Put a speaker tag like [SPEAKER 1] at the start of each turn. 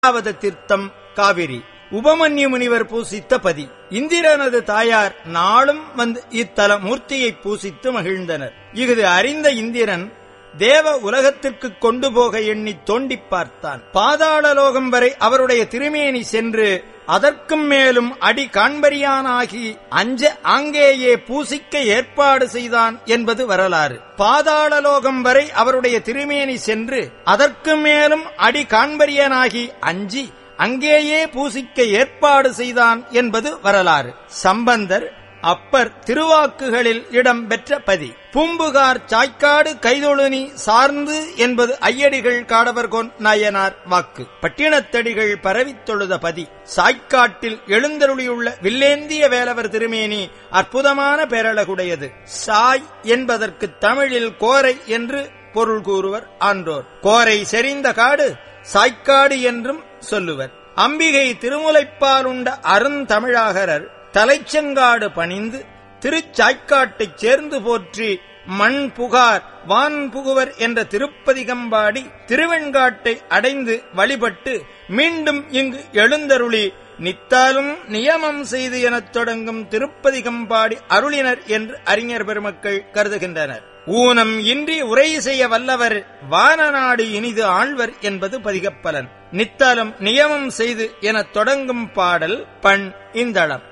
[SPEAKER 1] இரண்டாவது தீர்த்தம் காவிரி உபமன்யு முனிவர் பூசித்த பதி இந்திரனது தாயார் நாளும் வந்து இத்தல மூர்த்தியை பூசித்து மகிழ்ந்தனர் இஃது அறிந்த இந்திரன் தேவ உலகத்திற்கு கொண்டு போக எண்ணி தோண்டிப் பார்த்தான் பாதாளலோகம் வரை அவருடைய திருமேனி சென்று அதற்கும் மேலும் அடி காண்பரியானாகி அஞ்ச ஆங்கேயே பூசிக்க ஏற்பாடு செய்தான் என்பது வரலாறு பாதாளலோகம் வரை அவருடைய திருமேனி சென்று அதற்கு மேலும் அடி காண்பரியனாகி அஞ்சி அங்கேயே பூசிக்க ஏற்பாடு செய்தான் என்பது வரலாறு சம்பந்தர் அப்பர் திருவாக்குகளில் இடம் பெற்ற பதி பூம்புகார் சாய்க்காடு கைதொழுனி சார்ந்து என்பது ஐயடிகள் காடவர்கோன் நாயனார் வாக்கு பட்டினத்தடிகள் பரவித் தொழுத பதி சாய்க்காட்டில் எழுந்தருளியுள்ள வில்லேந்திய வேலவர் திருமேனி அற்புதமான பேரழகுடையது சாய் என்பதற்கு தமிழில் கோரை என்று பொருள் கூறுவர் ஆன்றோர் கோரை செறிந்த காடு சாய்க்காடு என்றும் சொல்லுவர் அம்பிகை திருமுலைப்பாலுண்ட அருந்தமிழாகரர் தலைச்செங்காடு பணிந்து திருச்சாய்க்காட்டைச் சேர்ந்து போற்றி மண் புகார் வான் புகுவர் என்ற திருப்பதிகம்பாடி திருவெண்காட்டை அடைந்து வழிபட்டு மீண்டும் இங்கு எழுந்தருளி நித்தாலும் நியமம் செய்து எனத் தொடங்கும் திருப்பதிகம்பாடி அருளினர் என்று அறிஞர் பெருமக்கள் கருதுகின்றனர் ஊனம் இன்றி உரை செய்ய வல்லவர் வானநாடு இனிது ஆழ்வர் என்பது பதிகப்பலன் நித்தாலும் நியமம் செய்து எனத் தொடங்கும் பாடல் பண் இந்தளம்